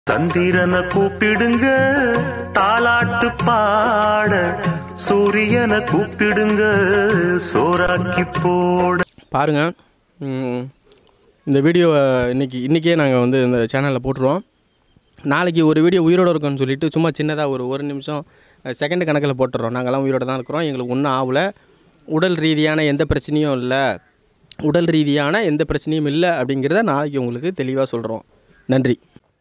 சந்திரனை கூப்பிடுங்க தாலாட்டு பாட சூரியனை கூப்பிடுங்க சோறாக்கி போட பாருங்கள் ம், இந்த வீடியோவை இன்னைக்கு இன்றைக்கே நாங்கள் வந்து இந்த சேனலில் போட்டுருவோம் நாளைக்கு ஒரு வீடியோ உயிரோடு இருக்குன்னு சொல்லிட்டு சும்மா சின்னதாக ஒரு ஒரு நிமிஷம் செகண்ட் கணக்கில் போட்டுறோம் நாங்கள்லாம் உயிரோடு தான் இருக்கிறோம் எங்களுக்கு ஒன்றும் ஆகலை உடல் ரீதியான எந்த பிரச்சனையும் இல்லை உடல் ரீதியான எந்த பிரச்சனையும் இல்லை அப்படிங்கிறத நாளைக்கு உங்களுக்கு தெளிவாக சொல்கிறோம் நன்றி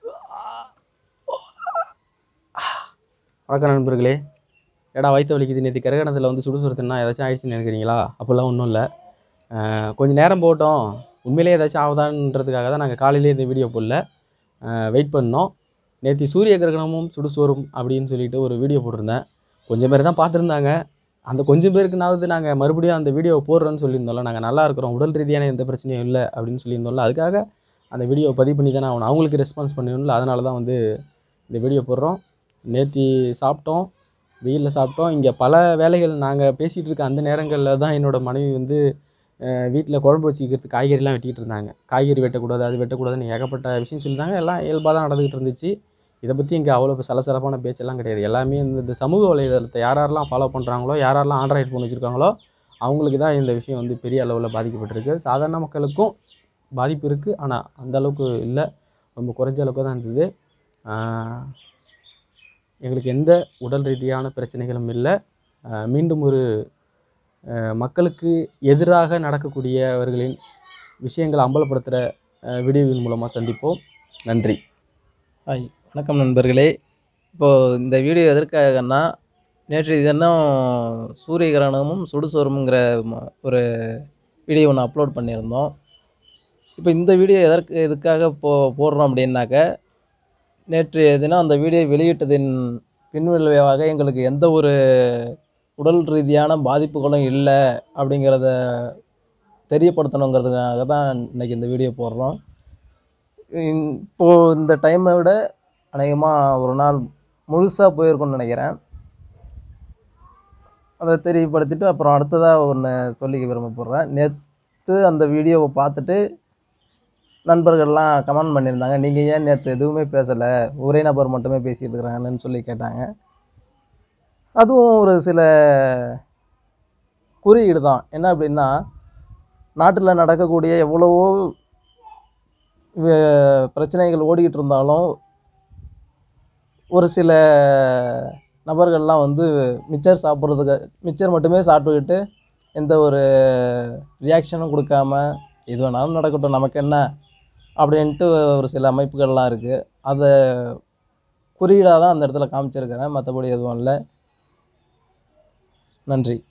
வணக்கம் நண்பர்களே ஏடா வயிற்று வலிக்குது நேற்று கரகணத்தில் வந்து சுடுசுறுத்துனா ஏதாச்சும் ஆயிடுச்சுன்னு நினைக்கிறீங்களா அப்போல்லாம் ஒன்றும் இல்லை கொஞ்சம் நேரம் போட்டோம் உண்மையிலே ஏதாச்சும் ஆகுதான்றதுக்காக தான் நாங்கள் காலையிலே இந்த வீடியோ போடல வெயிட் பண்ணோம் நேற்று சூரிய கிரகணமும் சுடுசோறும் அப்படின்னு சொல்லிட்டு ஒரு வீடியோ போட்டிருந்தேன் கொஞ்சம் பேர் தான் பார்த்துருந்தாங்க அந்த கொஞ்சம் பேருக்குனாவது நாங்கள் மறுபடியும் அந்த வீடியோவை போடுறோன்னு சொல்லியிருந்தோம்ல நாங்கள் நல்லா இருக்கிறோம் உடல் ரீதியான எந்த பிரச்சனையும் இல்லை அப்படின்னு சொல்லியிருந்தோம்ல அதுக்காக அந்த வீடியோவை பதிவு பண்ணி தானே ஆகணும் அவங்களுக்கு ரெஸ்பான்ஸ் பண்ணணும்ல அதனால தான் வந்து இந்த வீடியோ போடுறோம் நேற்று சாப்பிட்டோம் வெயிலில் சாப்பிட்டோம் இங்கே பல வேலைகள் நாங்கள் பேசிகிட்டு இருக்க அந்த நேரங்களில் தான் என்னோடய மனைவி வந்து வீட்டில் குழம்பு வச்சுக்கிறதுக்கு காய்கறிலாம் வெட்டிக்கிட்டு இருந்தாங்க காய்கறி வெட்டக்கூடாது அது வெட்டக்கூடாதுன்னு ஏகப்பட்ட விஷயம் சொல்லியிருந்தாங்க எல்லாம் இயல்பாக தான் நடந்துக்கிட்டு இருந்துச்சு இதை பற்றி இங்கே அவ்வளோ சலசலப்பான பேச்செல்லாம் கிடையாது எல்லாமே இந்த இந்த சமூக வலைதளத்தை யார் யாரெல்லாம் ஃபாலோ பண்ணுறாங்களோ யார் யாரெல்லாம் ஆண்ட்ராய்ட் ஃபோன் வச்சுருக்காங்களோ அவங்களுக்கு தான் இந்த விஷயம் வந்து பெரிய அளவில் பாதிக்கப்பட்டிருக்கு சாதாரண மக்களுக்கும் பாதிப்பு இருக்குது ஆனால் அந்த அளவுக்கு இல்லை ரொம்ப குறைஞ்ச அளவுக்கு தான் இருந்தது ஆஹ் எங்களுக்கு எந்த உடல் ரீதியான பிரச்சனைகளும் இல்லை ஆஹ் மீண்டும் ஒரு ஆஹ் மக்களுக்கு எதிராக நடக்கக்கூடியவர்களின் விஷயங்களை அம்பலப்படுத்துகிற வீடியோவின் மூலமாக சந்திப்போம் நன்றி ஹாய் வணக்கம் நண்பர்களே இப்போது இந்த வீடியோ எதற்காகன்னா நேற்று தினம் சூரிய கிரகணமும் சுடுசோறுமுங்கிற ம- ஒரு வீடியோ ஒன்று அப்லோட் பண்ணியிருந்தோம் இப்போ இந்த வீடியோ எதற்கு எதுக்காக போ போடுறோம் அப்படின்னாக்க நேற்று தினம் அந்த வீடியோ வெளியிட்டதின் பின்விளைவாக எங்களுக்கு எந்த ஒரு உடல் ரீதியான பாதிப்புகளும் இல்லை அப்படிங்கிறத தெரியப்படுத்தணுங்கிறதுக்காக தான் இன்றைக்கி இந்த வீடியோ போடுறோம் இந்- இப்போது இந்த டைமை விட அநேகமாக ஒரு நாள் முழுசாக போயிருக்கும்னு நினைக்கிறேன் அதை தெரியப்படுத்திட்டு அப்புறம் அடுத்ததாக ஒன்று சொல்லிக்க விரும்பப்படுறேன் நேற்று அந்த வீடியோவை பார்த்துட்டு நண்பர்கள்லாம் கமெண்ட் பண்ணியிருந்தாங்க நீங்கள் ஏன் நேற்று எதுவுமே பேசலை ஒரே நபர் மட்டுமே பேசிகிட்டு இருக்கிறாங்கன்னு சொல்லி கேட்டாங்க அதுவும் ஒரு சில குறியீடு தான் என்ன அப்படின்னா நாட்டில் நடக்கக்கூடிய எவ்வளவோ வே- பிரச்சனைகள் ஓடிக்கிட்டு இருந்தாலும் ஒரு சில நபர்கள்லாம் வந்து மிச்சர் சாப்பிட்றதுக்கு மிச்சர் மட்டுமே சாப்பிட்டுக்கிட்டு எந்த ஒரு ரியாக்ஷனும் கொடுக்காம எது வேணாலும் நடக்கட்டும் நமக்கு என்ன அப்படின்ட்டு ஒரு சில அமைப்புகள்லாம் இருக்குது அதை குறியீடாக தான் அந்த இடத்துல காமிச்சிருக்கிறேன் மற்றபடி எதுவும் இல்லை நன்றி